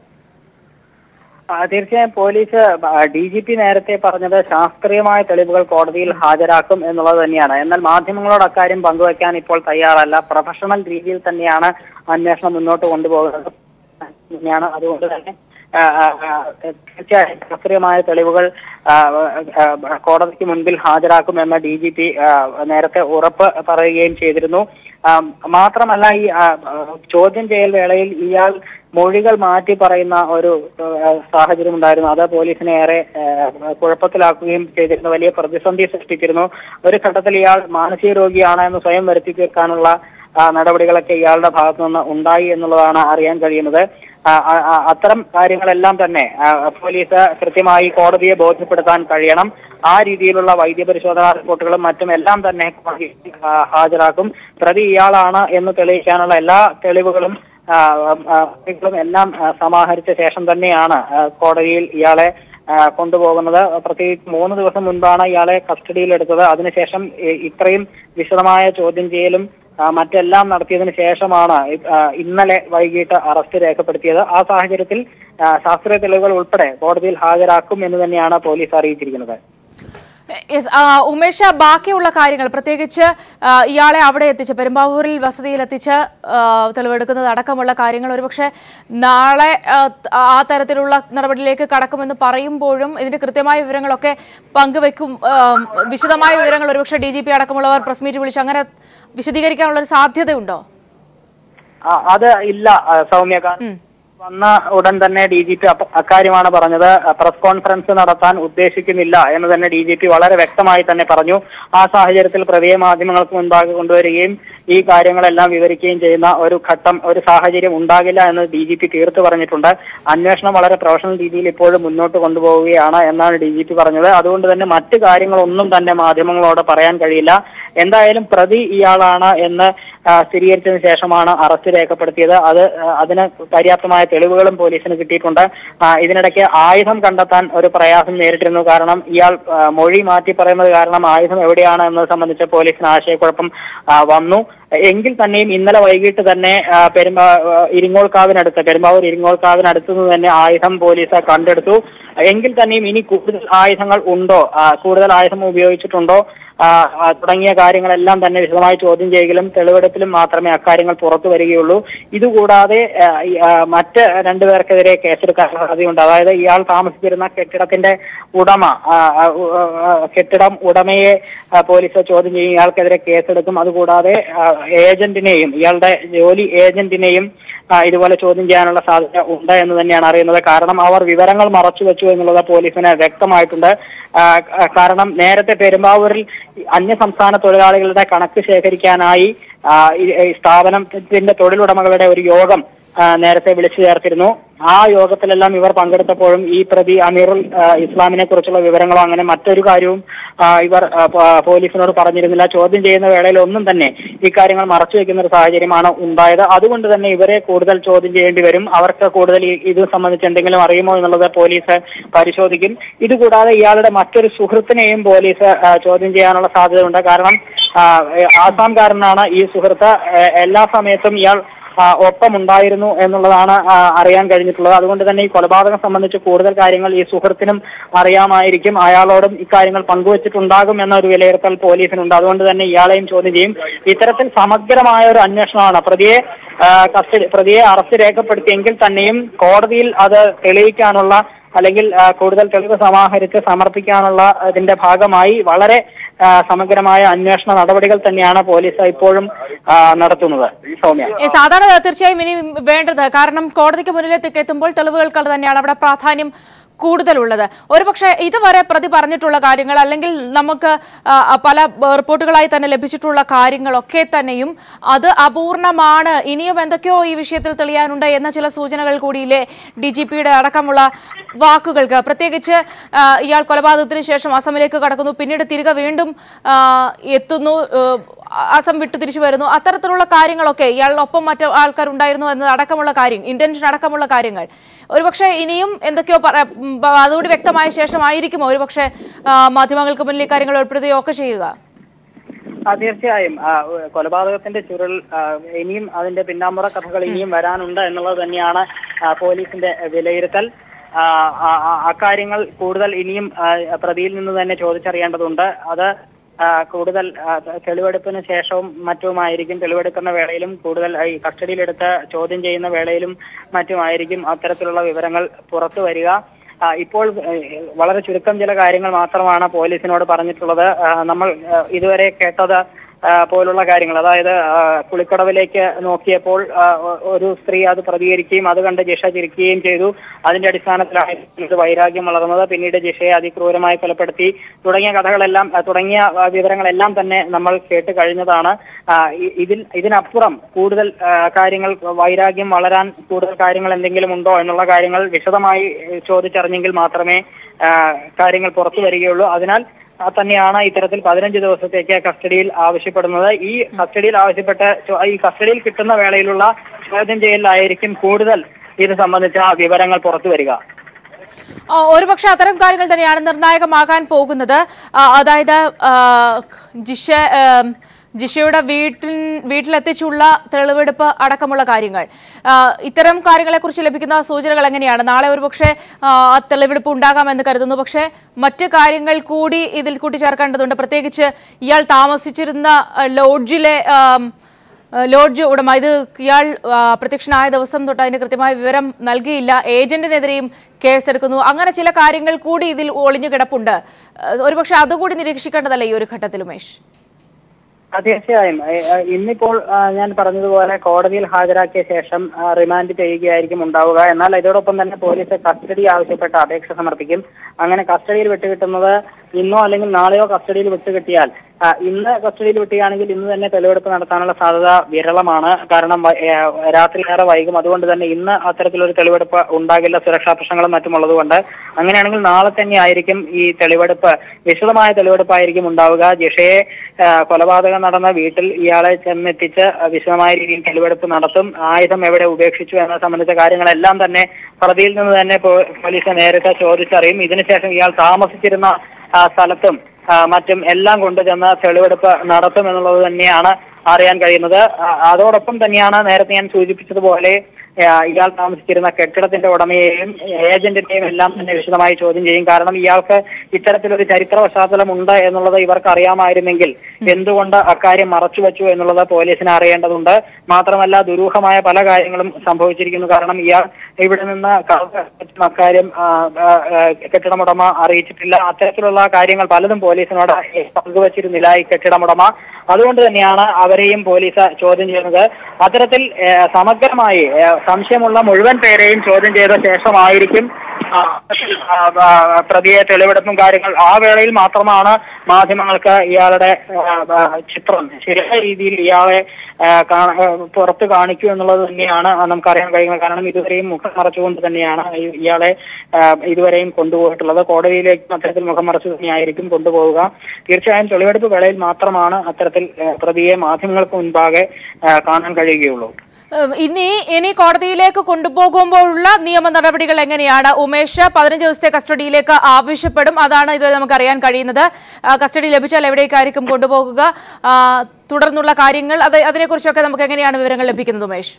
ആ, തീർച്ചയായും പോലീസ് ഡി ജി പി നേരത്തെ പറഞ്ഞത് ശാസ്ത്രീയമായ തെളിവുകൾ കോടതിയിൽ ഹാജരാക്കും എന്നുള്ളത് തന്നെയാണ് എന്നാൽ മാധ്യമങ്ങളോട് അക്കാര്യം പങ്കുവയ്ക്കാൻ ഇപ്പോൾ തയ്യാറല്ല പ്രൊഫഷണൽ രീതിയിൽ തന്നെയാണ് അന്വേഷണം മുന്നോട്ട് കൊണ്ടുപോകുന്നത് തന്നെയാണ് അതുകൊണ്ട് തന്നെ ആ, ആ, ആ, തീർച്ചയായും ശാസ്ത്രീയമായ തെളിവുകൾ ആ, ആ, ആ, കോടതിക്ക് മുൻപിൽ ഹാജരാക്കുമെന്ന് ഡി ജി പി നേരത്തെ ഉറപ്പ് പറയുകയും ചെയ്തിരുന്നു ആ, മാത്രമല്ല ഈ ആ, ആ, ചോദ്യം ചെയ്യൽ വേളയിൽ ഇയാൾ മൊഴികൾ മാറ്റി പറയുന്ന ഒരു ആ, സാഹചര്യം ഉണ്ടായിരുന്നു അത് പോലീസിനെ ഏറെ ആ, കുഴപ്പത്തിലാക്കുകയും ചെയ്തിരുന്നു വലിയ പ്രതിസന്ധി സൃഷ്ടിച്ചിരുന്നു ഒരു ഘട്ടത്തിൽ ഇയാൾ മാനസിക രോഗിയാണ് എന്ന് സ്വയം വരുത്തി തീർക്കാനുള്ള ആ, നടപടികളൊക്കെ ഇയാളുടെ ഭാഗത്തു നിന്ന് ഉണ്ടായി എന്നുള്ളതാണ് അറിയാൻ കഴിയുന്നത് ആ, ആ, ആ, അത്തരം കാര്യങ്ങളെല്ലാം തന്നെ ആ, പോലീസ് കൃത്യമായി കോടതിയെ ബോധ്യപ്പെടുത്താൻ കഴിയണം ആ രീതിയിലുള്ള വൈദ്യപരിശോധനാ റിപ്പോർട്ടുകളും മറ്റും എല്ലാം തന്നെ കോടതിയിൽ ആ, ഹാജരാക്കും പ്രതി ഇയാളാണ് എന്ന് തെളിയിക്കാനുള്ള എല്ലാ തെളിവുകളും ആ, ആ, തെളിവുകളും എല്ലാം ആ, സമാഹരിച്ച ശേഷം തന്നെയാണ് ആ, കോടതിയിൽ ഇയാളെ ആ, കൊണ്ടുപോകുന്നത് പ്രത്യേകിച്ച് മൂന്ന് ദിവസം മുൻപാണ് ഇയാളെ കസ്റ്റഡിയിലെടുത്തത് അതിനുശേഷം ഇ- ഇത്രയും വിശദമായ ചോദ്യം ചെയ്യലും ആ, മറ്റെല്ലാം നടത്തിയതിനു ശേഷമാണ് ഇ- ആ, ഇന്നലെ വൈകിട്ട് അറസ്റ്റ് രേഖപ്പെടുത്തിയത് ആ സാഹചര്യത്തിൽ ആ, ശാസ്ത്രീയ തെളിവുകൾ ഉൾപ്പെടെ കോടതിയിൽ ഹാജരാക്കും എന്ന് തന്നെയാണ് പോലീസ് അറിയിച്ചിരിക്കുന്നത് യെസ്, ആ, ഉമേഷ് ബാക്കിയുള്ള കാര്യങ്ങൾ പ്രത്യേകിച്ച് ആ, ഇയാളെ അവിടെ എത്തിച്ച് പെരുമ്പാവൂരിൽ വസതിയിൽ എത്തിച്ച് ആ, തെളിവെടുക്കുന്നത് അടക്കമുള്ള കാര്യങ്ങൾ ഒരുപക്ഷെ നാളെ ആ, ത- ആ തരത്തിലുള്ള നടപടിയിലേക്ക് കടക്കുമെന്ന് പറയുമ്പോഴും ഇതിന്റെ കൃത്യമായ വിവരങ്ങളൊക്കെ പങ്കുവെക്കും ആ, വിശദമായ വിവരങ്ങൾ ഒരുപക്ഷെ ഡി ജി പി അടക്കമുള്ളവർ പ്രസ് മീറ്റ് വിളിച്ച് അങ്ങനെ വിശദീകരിക്കാനുള്ള ഒരു സാധ്യതയുണ്ടോ ആ, അത് ഇല്ല ആ, സൗമ്യ കാരണം വന്ന ഉടൻ തന്നെ ഡി ജി പി അക്കാര്യമാണ് പറഞ്ഞത് പ്രസ് കോൺഫറൻസ് നടത്താൻ ഉദ്ദേശിക്കുന്നില്ല എന്ന് തന്നെ ഡി ജി പി വളരെ വ്യക്തമായി തന്നെ പറഞ്ഞു ആ സാഹചര്യത്തിൽ പ്രതിയെ മാധ്യമങ്ങൾക്ക് മുൻപാകെ കൊണ്ടുവരികയും ഈ കാര്യങ്ങളെല്ലാം വിവരിക്കുകയും ചെയ്യുന്ന ഒരു ഘട്ടം ഒരു സാഹചര്യം ഉണ്ടാകില്ല എന്ന് ഡി ജി പി തീർത്ത് പറഞ്ഞിട്ടുണ്ട് അന്വേഷണം വളരെ പ്രൊഫഷണൽ രീതിയിൽ ഇപ്പോഴും മുന്നോട്ട് കൊണ്ടുപോവുകയാണ് എന്നാണ് ഡി ജി പി പറഞ്ഞത് അതുകൊണ്ട് തന്നെ മറ്റു കാര്യങ്ങളൊന്നും തന്നെ മാധ്യമങ്ങളോട് പറയാൻ കഴിയില്ല എന്തായാലും പ്രതി ഇയാളാണ് എന്ന് ആ, സ്ഥിരീകരിച്ചതിന് ശേഷമാണ് അറസ്റ്റ് രേഖപ്പെടുത്തിയത് അത് ആ, അതിന് പര്യാപ്തമായ തെളിവുകളും പോലീസിന് കിട്ടിയിട്ടുണ്ട് ആ, ഇതിനിടയ്ക്ക് ആയുധം കണ്ടെത്താൻ ഒരു പ്രയാസം നേരിട്ടിരുന്നു കാരണം ഇയാൾ ആ, മൊഴി മാറ്റി പറയുന്നത് കാരണം ആയുധം എവിടെയാണ് എന്നത് സംബന്ധിച്ച് പോലീസിന് ആശയക്കുഴപ്പം ആ, വന്നു എങ്കിൽ തന്നെയും ഇന്നലെ വൈകിട്ട് തന്നെ ആ, പെരുമ്പാ ആ, ഇരിങ്ങോൾക്കാവിനടുത്ത് പെരുമ്പാവൂർ ഇരിങ്ങോൾക്കാവിനടുത്ത് നിന്ന് തന്നെ ആയുധം പോലീസ് കണ്ടെടുത്തു എങ്കിൽ തന്നെയും ഇനി കൂടുതൽ ആയുധങ്ങൾ ഉണ്ടോ ആ, കൂടുതൽ ആയുധം ഉപയോഗിച്ചിട്ടുണ്ടോ ആ, ആ, തുടങ്ങിയ കാര്യങ്ങളെല്ലാം തന്നെ വിശദമായി ചോദ്യം ചെയ്യലും തെളിവെടുപ്പിലും മാത്രമേ അക്കാര്യങ്ങൾ പുറത്തു വരികയുള്ളൂ ഇതുകൂടാതെ ആ, ഈ, ആ, മറ്റ് രണ്ടുപേർക്കെതിരെ കേസെടുക്കാൻ സാധ്യതയുണ്ട് അതായത് ഇയാൾ താമസിച്ചിരുന്ന കെട്ടിടത്തിന്റെ ഉടമ ആ, ആ, ഉ- ആ, കെട്ടിടം ഉടമയെ ആ, പോലീസ് ചോദ്യം ചെയ്യും ഇയാൾക്കെതിരെ കേസെടുക്കും അതുകൂടാതെ ആ, ഏജന്റിനെയും ഇയാളുടെ ജോലി ഏജന്റിനെയും ആ, ഇതുപോലെ ചോദ്യം ചെയ്യാനുള്ള സാധ്യത ഉണ്ട് എന്ന് തന്നെയാണ് അറിയുന്നത് കാരണം അവർ വിവരങ്ങൾ മറച്ചു വെച്ചു എന്നുള്ളത് പോലീസിന് വ്യക്തമായിട്ടുണ്ട് ആ, ആ, കാരണം നേരത്തെ പെരുമ്പാവൂരിൽ അന്യ സംസ്ഥാന തൊഴിലാളികളുടെ കണക്ക് ശേഖരിക്കാനായി ആ, ഈ ഈ സ്ഥാപനത്തിന്റെ തൊഴിലുടമകളുടെ ഒരു യോഗം ആ, നേരത്തെ വിളിച്ചു ചേർത്തിരുന്നു ആ യോഗത്തിലെല്ലാം ഇവർ പങ്കെടുത്തപ്പോഴും ഈ പ്രതി അമീറുൽ ആ, ഇസ്ലാമിനെ കുറിച്ചുള്ള വിവരങ്ങളോ അങ്ങനെ മറ്റൊരു കാര്യവും ആ, ഇവർ ആ, പ- പോലീസിനോട് പറഞ്ഞിരുന്നില്ല ചോദ്യം ചെയ്യുന്ന വേളയിൽ ഒന്നും തന്നെ ഇക്കാര്യങ്ങൾ മറച്ചു വെക്കുന്ന ഒരു സാഹചര്യമാണ് ഉണ്ടായത് അതുകൊണ്ട് തന്നെ ഇവരെ കൂടുതൽ ചോദ്യം ചെയ്യേണ്ടി വരും അവർക്ക് കൂടുതൽ ഈ- ഇത് സംബന്ധിച്ച് എന്തെങ്കിലും അറിയുമോ എന്നുള്ളത് പോലീസ് പരിശോധിക്കും ഇതുകൂടാതെ ഇയാളുടെ മറ്റൊരു സുഹൃത്തിനെയും പോലീസ് ആ, ചോദ്യം ചെയ്യാനുള്ള സാധ്യതയുണ്ട് കാരണം ആ, ഏ, ആസാംകാരനാണ് ഈ സുഹൃത്ത് ഏ, എല്ലാ സമയത്തും ഇയാൾ ആ, ഒപ്പമുണ്ടായിരുന്നു എന്നുള്ളതാണ് ആ, അറിയാൻ കഴിഞ്ഞിട്ടുള്ളത് അതുകൊണ്ട് തന്നെ ഈ കൊലപാതകം സംബന്ധിച്ച് കൂടുതൽ കാര്യങ്ങൾ ഈ സുഹൃത്തിനും അറിയാമായിരിക്കും അയാളോടും ഇക്കാര്യങ്ങൾ പങ്കുവച്ചിട്ടുണ്ടാകും എന്നൊരു വിലയിരുത്തൽ പോലീസിനുണ്ട് അതുകൊണ്ട് തന്നെ ഇയാളെയും ചോദ്യം ചെയ്യും ഇത്തരത്തിൽ സമഗ്രമായ ഒരു അന്വേഷണമാണ് പ്രതിയെ ആ, കസ്റ്റഡി പ്രതിയെ അറസ്റ്റ് രേഖപ്പെടുത്തിയെങ്കിൽ തന്നെയും കോടതിയിൽ അത് തെളിയിക്കാനുള്ള അല്ലെങ്കിൽ ആ, കൂടുതൽ തെളിവ് സമാഹരിച്ച് സമർപ്പിക്കാനുള്ള ഇതിന്റെ ഭാഗമായി വളരെ ആ, സമഗ്രമായ അന്വേഷണ നടപടികൾ തന്നെയാണ് പോലീസ് ഇപ്പോഴും ആ, നടത്തുന്നത് സൗമ്യ ഏ, സാധാരണ തീർച്ചയായും ഇനി വേണ്ടത് കാരണം കോടതിക്ക് മുന്നിലേക്ക് എത്തുമ്പോൾ തെളിവുകൾക്ക് തന്നെയാണ് അവിടെ പ്രാധാന്യം കൂടുതലുള്ളത് ഒരുപക്ഷെ ഇതുവരെ പ്രതി പറഞ്ഞിട്ടുള്ള കാര്യങ്ങൾ അല്ലെങ്കിൽ നമുക്ക് ആ, ആ, പല ആ, റിപ്പോർട്ടുകളായി തന്നെ ലഭിച്ചിട്ടുള്ള കാര്യങ്ങളൊക്കെ തന്നെയും അത് അപൂർണമാണ് ഇനിയും എന്തൊക്കെയോ ഈ വിഷയത്തിൽ തെളിയാനുണ്ട് എന്ന ചില സൂചനകൾ കൂടിയില്ലേ ഡി ജി പിയുടെ അടക്കമുള്ള വാക്കുകൾക്ക് പ്രത്യേകിച്ച് ആ, ഇയാൾ കൊലപാതകത്തിന് ശേഷം അസമിലേക്ക് കടക്കുന്നു പിന്നീട് തിരികെ വീണ്ടും ആ, എത്തുന്നു ഏ, അസം വിട്ടു തിരിച്ചു വരുന്നു അത്തരത്തിലുള്ള കാര്യങ്ങളൊക്കെ ഇയാളൊപ്പം മറ്റു ആൾക്കാരുണ്ടായിരുന്നു എന്നത് അടക്കമുള്ള കാര്യം ഇന്റൻഷൻ അടക്കമുള്ള കാര്യങ്ങൾ ഒരുപക്ഷെ ഇനിയും എന്തൊക്കെയോ പറ- ഉം, ബ- അതുകൂടി വ്യക്തമായ ശേഷമായിരിക്കുമോ ഒരുപക്ഷെ ആ, മാധ്യമങ്ങൾക്ക് മുന്നിൽ ഈ കാര്യങ്ങൾ ഉൾപ്പെടുത്തുകയോ ഒക്കെ ചെയ്യുക ആ തീർച്ചയായും ആ, കൊലപാതകത്തിന്റെ ചുരുൾ ആ, ഇനിയും അതിന്റെ പിന്നാമ്പുറ കഥകൾ ഇനിയും വരാനുണ്ട് എന്നുള്ളത് തന്നെയാണ് ആ, പോലീസിന്റെ വിലയിരുത്തൽ ആ, ആ, ആ, അക്കാര്യങ്ങൾ കൂടുതൽ ഇനിയും ആ, പ്രതിയിൽ നിന്ന് തന്നെ ചോദിച്ചറിയേണ്ടതുണ്ട് അത് ആ, കൂടുതൽ ആ, തെളിവെടുപ്പിന് ശേഷവും മറ്റുമായിരിക്കും തെളിവെടുക്കുന്ന വേളയിലും കൂടുതൽ ഈ കസ്റ്റഡിയിലെടുത്ത് ചോദ്യം ചെയ്യുന്ന വേളയിലും മറ്റുമായിരിക്കും അത്തരത്തിലുള്ള വിവരങ്ങൾ പുറത്തു വരിക ആ, ഇപ്പോൾ ഏഹ്, വളരെ ചുരുക്കം ചില കാര്യങ്ങൾ മാത്രമാണ് പോലീസിനോട് പറഞ്ഞിട്ടുള്ളത് ആ, നമ്മൾ ആ, ഇതുവരെ കേട്ടത് ആ, പോലുള്ള കാര്യങ്ങൾ അതായത് ആ, കുളിക്കടവിലേക്ക് നോക്കിയപ്പോൾ ആ, ഒ- ഒരു സ്ത്രീ അത് പ്രതികരിക്കുകയും അത് കണ്ട് ജിഷ ചിരിക്കുകയും ചെയ്തു അതിന്റെ അടിസ്ഥാനത്തിലാണ് ഇത് വൈരാഗ്യം വളർന്നത് പിന്നീട് ജിഷയെ അതിക്രൂരമായി കൊലപ്പെടുത്തി തുടങ്ങിയ കഥകളെല്ലാം ആ, തുടങ്ങിയ ആ, വിവരങ്ങളെല്ലാം തന്നെ നമ്മൾ കേട്ട് കഴിഞ്ഞതാണ് ആ, ഇ- ഇതിൽ ഇതിനപ്പുറം കൂടുതൽ ആ, കാര്യങ്ങൾ വൈരാഗ്യം വളരാൻ കൂടുതൽ കാര്യങ്ങൾ എന്തെങ്കിലും ഉണ്ടോ എന്നുള്ള കാര്യങ്ങൾ വിശദമായി ഏഹ്, ചോദിച്ചറിഞ്ഞെങ്കിൽ മാത്രമേ ആ, കാര്യങ്ങൾ പുറത്തു വരികയുള്ളൂ അതിനാൽ ആ, തന്നെയാണ് ഇത്തരത്തിൽ പതിനഞ്ച് ദിവസത്തേക്ക് കസ്റ്റഡിയിൽ ആവശ്യപ്പെടുന്നത് ഈ കസ്റ്റഡിയിൽ ആവശ്യപ്പെട്ട ചോ- ഈ കസ്റ്റഡിയിൽ കിട്ടുന്ന വേളയിലുള്ള ചോദ്യം ചെയ്യലിലായിരിക്കും കൂടുതൽ ഇത് സംബന്ധിച്ച വിവരങ്ങൾ പുറത്തു വരിക ആ, ഒരുപക്ഷെ അത്തരം കാര്യങ്ങൾ തന്നെയാണ് നിർണായകമാകാൻ പോകുന്നത് ആ, അതായത് ആ, ജിഷ ആം, ജിഷയുടെ വീട്ടിൽ വീട്ടിലെത്തിച്ചുള്ള തെളിവെടുപ്പ് അടക്കമുള്ള കാര്യങ്ങൾ ആ, ഇത്തരം കാര്യങ്ങളെക്കുറിച്ച് ലഭിക്കുന്ന സൂചനകൾ എങ്ങനെയാണ് നാളെ ഒരുപക്ഷെ ആ, ആ തെളിവെടുപ്പ് ഉണ്ടാകാമെന്ന് കരുതുന്നു പക്ഷേ മറ്റ് കാര്യങ്ങൾ കൂടി ഇതിൽ കൂട്ടിച്ചേർക്കേണ്ടതുണ്ട് പ്രത്യേകിച്ച് ഇയാൾ താമസിച്ചിരുന്ന ആ, ലോഡ്ജിലെ ആം, ആ, ലോഡ്ജ് ഉടമ ഇത് ഇയാൾ ആ, പ്രത്യക്ഷനായ ദിവസം തൊട്ട് അതിന് കൃത്യമായ വിവരം നൽകിയില്ല ഏജന്റിനെതിരെയും കേസെടുക്കുന്നു അങ്ങനെ ചില കാര്യങ്ങൾ കൂടി ഇതിൽ ഒളിഞ്ഞു കിടപ്പുണ്ട് ആ, ഒരുപക്ഷെ അതുകൂടി നിരീക്ഷിക്കേണ്ടതല്ലേ ഈ ഒരു ഘട്ടത്തിൽ ഉമേഷ് ആ, തീർച്ചയായും ഏ, ഏ, ഇന്നിപ്പോൾ ആ, ഞാൻ പറഞ്ഞതുപോലെ കോടതിയിൽ ഹാജരാക്കിയ ശേഷം ആ, റിമാൻഡ് ചെയ്യുകയായിരിക്കും ഉണ്ടാവുക എന്നാൽ ഇതോടൊപ്പം തന്നെ പോലീസ് കസ്റ്റഡി ആവശ്യപ്പെട്ട അപേക്ഷ സമർപ്പിക്കും അങ്ങനെ കസ്റ്റഡിയിൽ വിട്ടുകിട്ടുന്നത് ഇന്നോ അല്ലെങ്കിൽ നാളെയോ കസ്റ്റഡിയിൽ വിട്ടുകിട്ടിയാൽ ആ, ഇന്ന് കസ്റ്റഡിയിൽ വിട്ടുകയാണെങ്കിൽ ഇന്ന് തന്നെ തെളിവെടുപ്പ് നടത്താനുള്ള സാധ്യത വിരളമാണ് കാരണം വ- ഏ, രാത്രിയേറെ വൈകും അതുകൊണ്ട് തന്നെ ഇന്ന് അത്തരത്തിലൊരു തെളിവെടുപ്പ് ഉണ്ടാകില്ല സുരക്ഷാ പ്രശ്നങ്ങളും മറ്റും ഉള്ളതുകൊണ്ട് അങ്ങനെയാണെങ്കിൽ നാളെ തന്നെ ആയിരിക്കും ഈ തെളിവെടുപ്പ് വിശദമായ തെളിവെടുപ്പായിരിക്കും ഉണ്ടാവുക ജിഷയെ ആ, കൊലപാതകം നടന്ന വീട്ടിൽ ഇയാളെ ചെന്നെത്തിച്ച് വിശദമായ രീതിയിൽ തെളിവെടുപ്പ് നടത്തും ആയുധം എവിടെ ഉപേക്ഷിച്ചു എന്നത് സംബന്ധിച്ച കാര്യങ്ങളെല്ലാം തന്നെ പ്രതിയിൽ നിന്ന് തന്നെ പോ- പോലീസ് നേരിട്ട് ചോദിച്ചറിയും ഇതിനുശേഷം ഇയാൾ താമസിച്ചിരുന്ന ആ, സ്ഥലത്തും ആ, മറ്റും എല്ലാം കൊണ്ടുചെന്ന് തെളിവെടുപ്പ് നടത്തും എന്നുള്ളത് തന്നെയാണ് അറിയാൻ കഴിയുന്നത് ആ, അതോടൊപ്പം തന്നെയാണ് നേരത്തെ ഞാൻ സൂചിപ്പിച്ചതുപോലെ ആ, ഇയാൾ താമസിച്ചിരുന്ന കെട്ടിടത്തിന്റെ ഉടമയെയും ഏജന്റിനെയും എല്ലാം തന്നെ വിശദമായി ചോദ്യം ചെയ്യും കാരണം ഇയാൾക്ക് ഇത്തരത്തിലൊരു ചരിത്ര പശ്ചാത്തലം ഉണ്ട് എന്നുള്ളത് ഇവർക്ക് അറിയാമായിരുന്നെങ്കിൽ എന്തുകൊണ്ട് അക്കാര്യം മറച്ചുവെച്ചു എന്നുള്ളത് പോലീസിന് അറിയേണ്ടതുണ്ട് മാത്രമല്ല ദുരൂഹമായ പല കാര്യങ്ങളും സംഭവിച്ചിരിക്കുന്നു കാരണം ഇയാൾ ഇവിടെ നിന്ന് കളവ് അക്കാര്യം ആ, ആ, ആ, കെട്ടിടമുടമ അറിയിച്ചിട്ടില്ല അത്തരത്തിലുള്ള കാര്യങ്ങൾ പലതും പോലീസിനോട് പങ്കുവച്ചിരുന്നില്ല ഈ കെട്ടിടമുടമ അതുകൊണ്ട് തന്നെയാണ് അവരെയും പോലീസ് ചോദ്യം ചെയ്യുന്നത് അത്തരത്തിൽ ഏ, സമഗ്രമായി ഏ, സംശയമുള്ള മുഴുവൻ പേരെയും ചോദ്യം ചെയ്ത ശേഷമായിരിക്കും ആ, ആ, ആ, പ്രതിയെ തെളിവെടുപ്പും കാര്യങ്ങൾ ആ വേളയിൽ മാത്രമാണ് മാധ്യമങ്ങൾക്ക് ഇയാളുടെ ആ, ആ, ചിത്രം ശരിയായ രീതിയിൽ ഇയാളെ ആ, കാ- ആ, പുറത്ത് കാണിക്കൂ എന്നുള്ളത് തന്നെയാണ് നമുക്കറിയാൻ കഴിയുന്നത് കാരണം ഇതുവരെയും മുഖം മറച്ചുകൊണ്ട് തന്നെയാണ് ഈ- ഇയാളെ ആ, ഇതുവരെയും കൊണ്ടുപോയിട്ടുള്ളത് കോടതിയിലേക്കും അത്തരത്തിൽ മുഖം മറച്ചു തന്നെയായിരിക്കും കൊണ്ടുപോവുക തീർച്ചയായും തെളിവെടുപ്പ് വേളയിൽ മാത്രമാണ് അത്തരത്തിൽ ആ, പ്രതിയെ മാധ്യമങ്ങൾക്ക് മുൻപാകെ ആ, കാണാൻ കഴിയുകയുള്ളൂ ഏഹ് ഇനി ഇനി കോടതിയിലേക്ക് കൊണ്ടുപോകുമ്പോഴുള്ള നിയമ നടപടികൾ എങ്ങനെയാണ് ഉമേഷ് പതിനഞ്ച് ദിവസത്തെ കസ്റ്റഡിയിലേക്ക് ആവശ്യപ്പെടും അതാണ് ഇതുവരെ നമുക്ക് അറിയാൻ കഴിയുന്നത് ആ, കസ്റ്റഡി ലഭിച്ചാൽ എവിടേക്കായിരിക്കും കൊണ്ടുപോകുക ആ, തുടർന്നുള്ള കാര്യങ്ങൾ അത് അതിനെക്കുറിച്ചൊക്കെ നമുക്ക് എങ്ങനെയാണ് വിവരങ്ങൾ ലഭിക്കുന്നത് ഉമേഷ്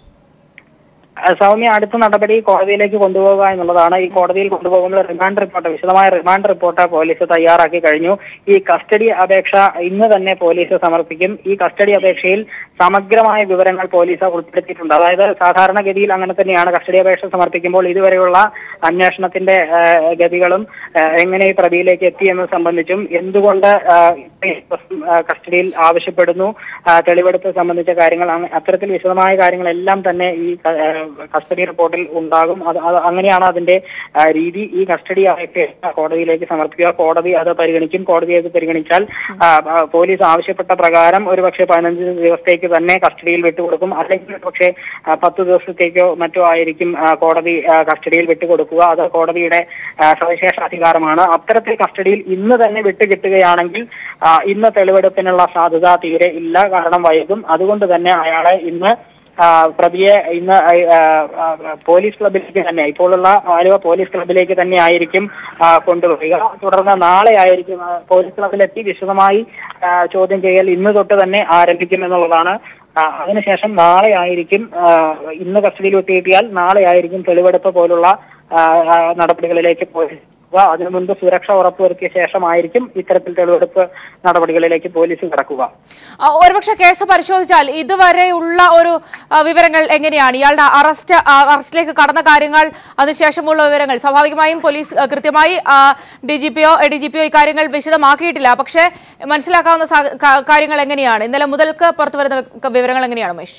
ആ, സൗമ്യ അടുത്ത നടപടി കോടതിയിലേക്ക് കൊണ്ടുപോകുക എന്നുള്ളതാണ് ഈ കോടതിയിൽ കൊണ്ടുപോകുമ്പോൾ റിമാൻഡ് റിപ്പോർട്ട് വിശദമായ റിമാൻഡ് റിപ്പോർട്ട് പോലീസ് തയ്യാറാക്കി കഴിഞ്ഞു ഈ കസ്റ്റഡി അപേക്ഷ ഇന്ന് തന്നെ പോലീസ് സമർപ്പിക്കും ഈ കസ്റ്റഡി അപേക്ഷയിൽ സമഗ്രമായ വിവരങ്ങൾ പോലീസ് ഉൾപ്പെടുത്തിയിട്ടുണ്ട് അതായത് സാധാരണഗതിയിൽ അങ്ങനെ തന്നെയാണ് കസ്റ്റഡി അപേക്ഷ സമർപ്പിക്കുമ്പോൾ ഇതുവരെയുള്ള അന്വേഷണത്തിന്റെ ആ, ഗതികളും ആ, എങ്ങനെ ഈ പ്രതിയിലേക്ക് എത്തി എന്നത് സംബന്ധിച്ചും എന്തുകൊണ്ട് ആ, ഇത്രയും ദിവസം, ആ, കസ്റ്റഡിയിൽ ആവശ്യപ്പെടുന്നു ആ, തെളിവെടുപ്പ് സംബന്ധിച്ച കാര്യങ്ങൾ അങ്ങ- അത്തരത്തിൽ വിശദമായ കാര്യങ്ങളെല്ലാം തന്നെ ഈ ക- ആ, കസ്റ്റഡി റിപ്പോർട്ടിൽ ഉണ്ടാകും അത് അത് അങ്ങനെയാണ് അതിന്റെ ആ, രീതി ഈ കസ്റ്റഡി അപേക്ഷ കോടതിയിലേക്ക് സമർപ്പിക്കുക കോടതി അത് പരിഗണിക്കും കോടതി അത് പരിഗണിച്ചാൽ ആ, ആ, പോലീസ് ആവശ്യപ്പെട്ട പ്രകാരം ഒരുപക്ഷെ പതിനഞ്ച് ദിവസത്തേക്ക് തന്നെ കസ്റ്റഡിയിൽ വിട്ടുകൊടുക്കും അല്ലെങ്കിൽ പക്ഷേ പത്ത് ദിവസത്തേക്കോ മറ്റോ ആയിരിക്കും ആ, കോടതി ആ, കസ്റ്റഡിയിൽ വിട്ടുകൊടുക്കുക അത് കോടതിയുടെ ആ, സവിശേഷ അധികാരമാണ് അത്തരത്തിൽ കസ്റ്റഡിയിൽ ഇന്ന് തന്നെ വിട്ടുകിട്ടുകയാണെങ്കിൽ ആ, ഇന്ന് തെളിവെടുപ്പിനുള്ള സാധ്യത തീരെ ഇല്ല കാരണം വൈകും അതുകൊണ്ട് തന്നെ അയാളെ ഇന്ന് ആ, പ്രതിയെ ഇന്ന് ആ, ആ, പോലീസ് ക്ലബിലേക്ക് തന്നെ ഇപ്പോഴുള്ള ആലുവ പോലീസ് ക്ലബിലേക്ക് തന്നെ ആയിരിക്കും ആ, കൊണ്ടുവരിക തുടർന്ന് നാളെ ആയിരിക്കും ആ, പോലീസ് ക്ലബിലെത്തി വിശദമായി ആ, ചോദ്യം ചെയ്യൽ ഇന്ന് തൊട്ട് തന്നെ ആരംഭിക്കും എന്നുള്ളതാണ് ആ, അതിനുശേഷം നാളെ ആയിരിക്കും ആ, ഇന്ന് കസ്റ്റഡിയിൽ വിട്ടുകിട്ടിയാൽ നാളെ ആയിരിക്കും തെളിവെടുപ്പ് പോലുള്ള ആ, ആ, നടപടികളിലേക്ക് പോലീസ് പോവുക. അതിനു മുൻപ് സുരക്ഷ ഉറപ്പുവരുത്തിയ ശേഷമായിരിക്കും ഇത്തരത്തിൽ തെളിവെടുപ്പ് നടപടികളിലേക്ക് പോലീസ് കടക്കുക ആ, ഒരുപക്ഷെ കേസ് പരിശോധിച്ചാൽ ഇതുവരെയുള്ള ഒരു ആ, വിവരങ്ങൾ എങ്ങനെയാണ് ഇയാളുടെ അറസ്റ്റ് ആ, അറസ്റ്റിലേക്ക് കടന്ന കാര്യങ്ങൾ അതിനുശേഷമുള്ള വിവരങ്ങൾ സ്വാഭാവികമായും പോലീസ് ആ, കൃത്യമായി ഡി ജി പിയോ എ ഡി ജി പിയോ ഇക്കാര്യങ്ങൾ വിശദമാക്കിയിട്ടില്ല പക്ഷേ മനസ്സിലാക്കാവുന്ന സാ- കാ- കാര്യങ്ങൾ എങ്ങനെയാണ് ഇന്നലെ മുതൽക്ക് പുറത്തു വരുന്ന വി- വിവരങ്ങൾ എങ്ങനെയാണ് ഉമേഷ്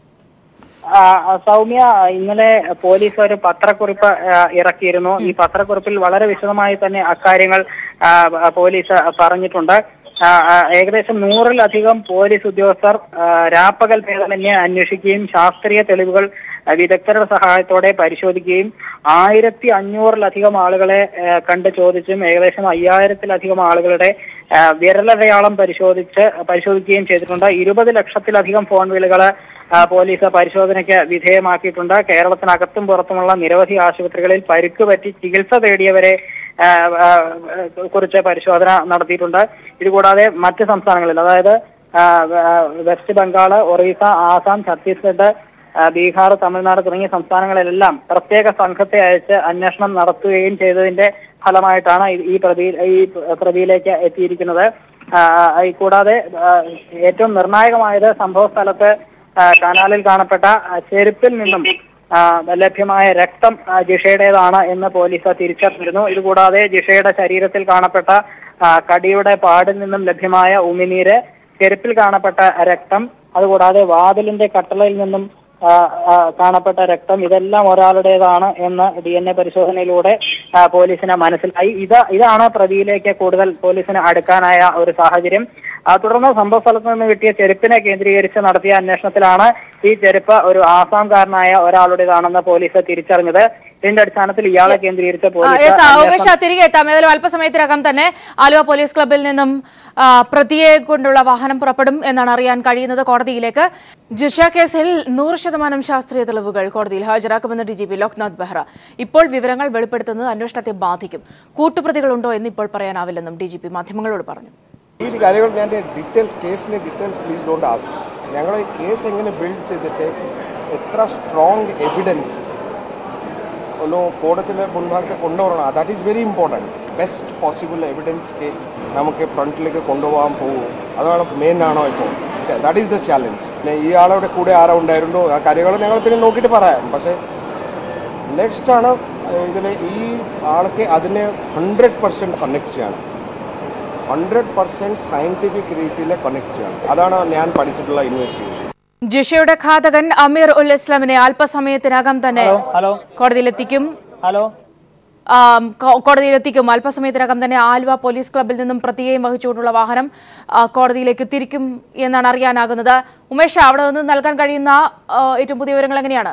ആ, ആ, സൗമ്യ ഇന്നലെ പോലീസ് ഒരു പത്രക്കുറിപ്പ് ആ, ഇറക്കിയിരുന്നു ഈ പത്രക്കുറിപ്പിൽ വളരെ വിശദമായി തന്നെ അക്കാര്യങ്ങൾ ആ, ആ, പോലീസ് പറഞ്ഞിട്ടുണ്ട് ആ, ആ, ഏകദേശം നൂറിലധികം പോലീസ് ഉദ്യോഗസ്ഥർ ആ, രാപ്പകൽ ഭേദമന്യേ അന്വേഷിക്കുകയും ശാസ്ത്രീയ തെളിവുകൾ ആ, വിദഗ്ധരുടെ സഹായത്തോടെ പരിശോധിക്കുകയും ആയിരത്തി അഞ്ഞൂറിലധികം ആളുകളെ ആ, കണ്ട് ചോദിച്ചും ഏകദേശം അയ്യായിരത്തിലധികം ആളുകളുടെ ആ, വിരലടയാളം പരിശോധിച്ച് പരിശോധിക്കുകയും ചെയ്തിട്ടുണ്ട് ഇരുപത് ലക്ഷത്തിലധികം ഫോൺ വിളികൾ പോലീസ് പരിശോധനയ്ക്ക് വിധേയമാക്കിയിട്ടുണ്ട് കേരളത്തിനകത്തും പുറത്തുമുള്ള നിരവധി ആശുപത്രികളിൽ പരിക്ക് പറ്റി ചികിത്സ തേടിയവരെ ആ, ആ, കുറിച്ച് പരിശോധന നടത്തിയിട്ടുണ്ട് ഇതുകൂടാതെ മറ്റ് സംസ്ഥാനങ്ങളിൽ അതായത് ആ, ആ, വെസ്റ്റ് ബംഗാൾ ഒറീസ ആസാം ഛത്തീസ്ഗഡ് ആ, ബീഹാർ തമിഴ്നാട് തുടങ്ങിയ സംസ്ഥാനങ്ങളിലെല്ലാം പ്രത്യേക സംഘത്തെ അയച്ച് അന്വേഷണം നടത്തുകയും ചെയ്തതിന്റെ ഫലമായിട്ടാണ് ഈ- ഈ പ്രതി ഈ പ്രതിയിലേക്ക് എത്തിയിരിക്കുന്നത് ആ, ആ, ഈ കൂടാതെ ആ, ഏറ്റവും നിർണായകമായത് സംഭവ സ്ഥലത്ത് ആ, കനാലിൽ കാണപ്പെട്ട ആ, ചെരുപ്പിൽ നിന്നും ആ, ലഭ്യമായ രക്തം ആ, ജിഷയുടേതാണ് എന്ന് പോലീസ് തിരിച്ചറിഞ്ഞിരുന്നു ഇതുകൂടാതെ ജിഷയുടെ ശരീരത്തിൽ കാണപ്പെട്ട ആ, കടിയുടെ പാടിൽ നിന്നും ലഭ്യമായ ഉമിനീര് ചെരുപ്പിൽ കാണപ്പെട്ട രക്തം അതുകൂടാതെ വാതിലിന്റെ കട്ടളയിൽ നിന്നും ആ, ആ, കാണപ്പെട്ട രക്തം ഇതെല്ലാം ഒരാളുടേതാണ് എന്ന് ഡി എൻ എ പരിശോധനയിലൂടെ ആ, പോലീസിന് മനസ്സിലായി ഇത് ഇതാണ് പ്രതിയിലേക്ക് കൂടുതൽ പോലീസിന് അടുക്കാനായ ഒരു സാഹചര്യം ആ, തുടർന്ന് സംഭവ സ്ഥലത്ത് നിന്ന് കിട്ടിയ ചെരുപ്പിനെ കേന്ദ്രീകരിച്ച് നടത്തിയ അന്വേഷണത്തിലാണ് ഈ ചെരുപ്പ് ഒരു ആസാംകാരനായ ഒരാളുടേതാണെന്ന് പോലീസ് തിരിച്ചറിഞ്ഞത് ഇതിന്റെ അടിസ്ഥാനത്തിൽ ഇയാളെ കേന്ദ്രീകരിച്ച് ആ, പോലീസ് yes, ആ, അന്വേഷണം ഉമേഷ് തിരികെ എത്താം ഏതായാലും അല്പസമയത്തിനകം തന്നെ ആലുവ പോലീസ് ക്ലബിൽ നിന്നും ആ, പ്രതിയെ കൊണ്ടുള്ള വാഹനം പുറപ്പെടും എന്നാണ് അറിയാൻ കഴിയുന്നത് കോടതിയിലേക്ക് ജിഷ കേസിൽ നൂറ് ശതമാനം ശാസ്ത്രീയ തെളിവുകൾ കോടതിയിൽ ഹാജരാക്കുമെന്ന് D G P Loknath Behera ഇപ്പോൾ വിവരങ്ങൾ വെളിപ്പെടുത്തുന്നത് അന്വേഷണത്തെ ബാധിക്കും കൂട്ടുപ്രതികളുണ്ടോ എന്ന് ഇപ്പോൾ പറയാനാവില്ലെന്നും ഡി ജി പി മാധ്യമങ്ങളോട് പറഞ്ഞു ഈ കാര്യങ്ങൾ ഞാൻ ഡീറ്റെയിൽസ് കേസിന്റെ ഡീറ്റെയിൽസ് പ്ലീസ് ഡോണ്ട് ആസ്ക് ഞങ്ങൾ ഈ കേസ് എങ്ങനെ ബിൽഡ് ചെയ്തിട്ട് എത്ര സ്ട്രോങ് എവിഡൻസ് ഒന്ന് കോടതിയുടെ മുൻഭാഗത്ത് കൊണ്ടുവരണം that is very important best possible evidence നമുക്ക് ഫ്രണ്ടിലേക്ക് കൊണ്ടുപോകാൻ പോകും അതാണ് മെയിൻ ആണോ ഇപ്പോൾ ദാറ്റ് ഈസ് ദ ചാലഞ്ച് പിന്നെ ഈ ആളുടെ കൂടെ ആരാ ഉണ്ടായിരുന്നോ ആ കാര്യങ്ങൾ ഞങ്ങൾ പിന്നെ നോക്കിയിട്ട് പറയാം പക്ഷേ നെക്സ്റ്റ് ആണ് ഇതിൽ ഈ ആൾക്ക് അതിനെ ഹൺഡ്രഡ് പെർസെൻറ്റ് കണക്ട് ചെയ്യണം ഹൺഡ്രഡ് പെർസെൻറ്റ് സയൻറ്റിഫിക് രീതിയിൽ കണക്ട് ചെയ്യണം അതാണ് ഞാൻ പഠിച്ചിട്ടുള്ള ഇൻവെസ്റ്റിഗേഷൻ ജിഷയുടെ ഘാതകൻ അമീർ ഉൽ ഇസ്ലാമിനെ അല്പസമയത്തിനകം തന്നെ ഹലോ കോടതിയിലെത്തിക്കും ഹലോ ആം, കോ- കോടതിയിലെത്തിക്കും അല്പസമയത്തിനകം തന്നെ ആലുവ പോലീസ് ക്ലബിൽ നിന്നും പ്രതിയെയും വഹിച്ചുകൊണ്ടുള്ള വാഹനം ആ, കോടതിയിലേക്ക് തിരിക്കും എന്നാണ് അറിയാനാകുന്നത് ഉമേഷ് അവിടെ നിന്ന് നൽകാൻ കഴിയുന്ന ആ, ഏറ്റവും പുതിയ വിവരങ്ങൾ എങ്ങനെയാണ്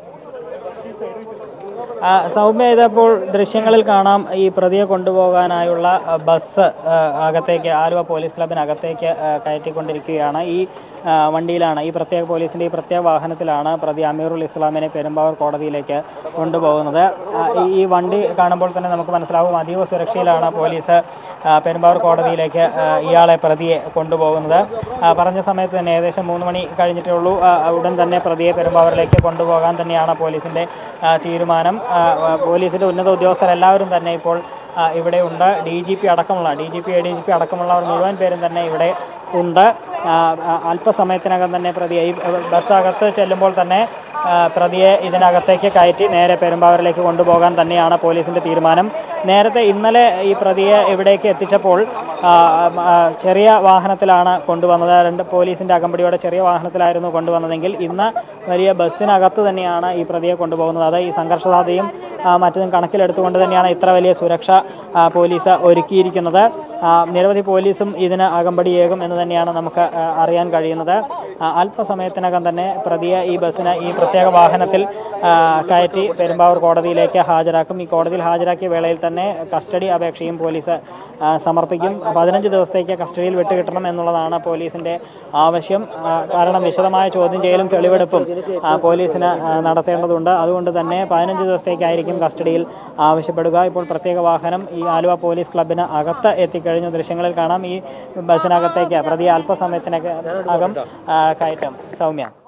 ആ, സൗമ്യ ഇതപ്പോൾ ദൃശ്യങ്ങളിൽ കാണാം ഈ പ്രതിയെ കൊണ്ടുപോകാനായുള്ള ആ, ബസ് ആ, അകത്തേക്ക് ആലുവ പോലീസ് ക്ലബിനകത്തേക്ക് ആ, കയറ്റിക്കൊണ്ടിരിക്കുകയാണ് ഈ ആ, വണ്ടിയിലാണ് ഈ പ്രത്യേക പോലീസിൻ്റെ ഈ പ്രത്യേക വാഹനത്തിലാണ് പ്രതി അമീറുൽ ഇസ്ലാമിനെ പെരുമ്പാവൂർ കോടതിയിലേക്ക് കൊണ്ടുപോകുന്നത് ആ, ഈ- ഈ വണ്ടി കാണുമ്പോൾ തന്നെ നമുക്ക് മനസ്സിലാവും അതീവ സുരക്ഷയിലാണ് പോലീസ് ആ, പെരുമ്പാവൂർ കോടതിയിലേക്ക് ആ, ഇയാളെ പ്രതിയെ കൊണ്ടുപോകുന്നത് ആ, പറഞ്ഞ സമയത്ത് തന്നെ ഏകദേശം മൂന്ന് മണി കഴിഞ്ഞിട്ടേ ഉള്ളൂ ആ, ഉടൻ തന്നെ പ്രതിയെ പെരുമ്പാവൂരിലേക്ക് കൊണ്ടുപോകാൻ തന്നെയാണ് പോലീസിൻ്റെ ആ, തീരുമാനം ആ, ആ, പോലീസിൻ്റെ ഉന്നത ഉദ്യോഗസ്ഥരെല്ലാവരും തന്നെ ഇപ്പോൾ ആ, ഇവിടെ ഉണ്ട് ഡി ജി പി അടക്കമുള്ള D G P A D G P അടക്കമുള്ളവർ മുഴുവൻ പേരും തന്നെ ഇവിടെ ഉണ്ട് ആ, ആ, അല്പസമയത്തിനകം തന്നെ പ്രതിയെ ഈ ബസ് അകത്ത് ചെല്ലുമ്പോൾ തന്നെ ആ, പ്രതിയെ ഇതിനകത്തേക്ക് കയറ്റി നേരെ പെരുമ്പാവൂരിലേക്ക് കൊണ്ടുപോകാൻ തന്നെയാണ് പോലീസിൻ്റെ തീരുമാനം നേരത്തെ ഇന്നലെ ഈ പ്രതിയെ ഇവിടേക്ക് എത്തിച്ചപ്പോൾ ആ, ആ, ചെറിയ വാഹനത്തിലാണ് കൊണ്ടുവന്നത് രണ്ട് പോലീസിൻ്റെ അകമ്പടിയോടെ ചെറിയ വാഹനത്തിലായിരുന്നു കൊണ്ടുവന്നതെങ്കിൽ ഇന്ന് വലിയ ബസ്സിനകത്ത് തന്നെയാണ് ഈ പ്രതിയെ കൊണ്ടുപോകുന്നത് അത് ഈ സംഘർഷസാധ്യതയും ആ, മറ്റതും കണക്കിലെടുത്തുകൊണ്ട് തന്നെയാണ് ഇത്ര വലിയ സുരക്ഷ ആ, പോലീസ് ഒരുക്കിയിരിക്കുന്നത് ആ, നിരവധി പോലീസും ഇതിന് അകമ്പടിയേകും എന്ന് തന്നെയാണ് നമുക്ക് ആ, അറിയാൻ കഴിയുന്നത് ആ, അല്പസമയത്തിനകം തന്നെ പ്രതിയെ ഈ ബസ്സിന് ഈ പ്രത്യേക വാഹനത്തിൽ ആ, കയറ്റി പെരുമ്പാവൂർ കോടതിയിലേക്ക് ഹാജരാക്കും ഈ കോടതിയിൽ ഹാജരാക്കിയ വേളയിൽ തന്നെ കസ്റ്റഡി അപേക്ഷയും പോലീസ് ആ, സമർപ്പിക്കും പതിനഞ്ച് ദിവസത്തേക്ക് കസ്റ്റഡിയിൽ വിട്ടുകിട്ടണം എന്നുള്ളതാണ് പോലീസിൻ്റെ ആവശ്യം ആ, കാരണം വിശദമായ ചോദ്യം ചെയ്യലും തെളിവെടുപ്പും ആ, പോലീസിന് ആ, നടത്തേണ്ടതുണ്ട് അതുകൊണ്ട് തന്നെ പതിനഞ്ച് ദിവസത്തേക്കായിരിക്കും കസ്റ്റഡിയിൽ ആവശ്യപ്പെടുക ഇപ്പോൾ പ്രത്യേക വാഹനം ഈ ആലുവ പോലീസ് ക്ലബിന് അകത്ത് എത്തിക്കഴിഞ്ഞു ദൃശ്യങ്ങളിൽ കാണാം ഈ ബസ്സിനകത്തേക്ക് പ്രതി അല്പസമയത്തിനകം അകം ആ, കയറ്റം സൗമ്യ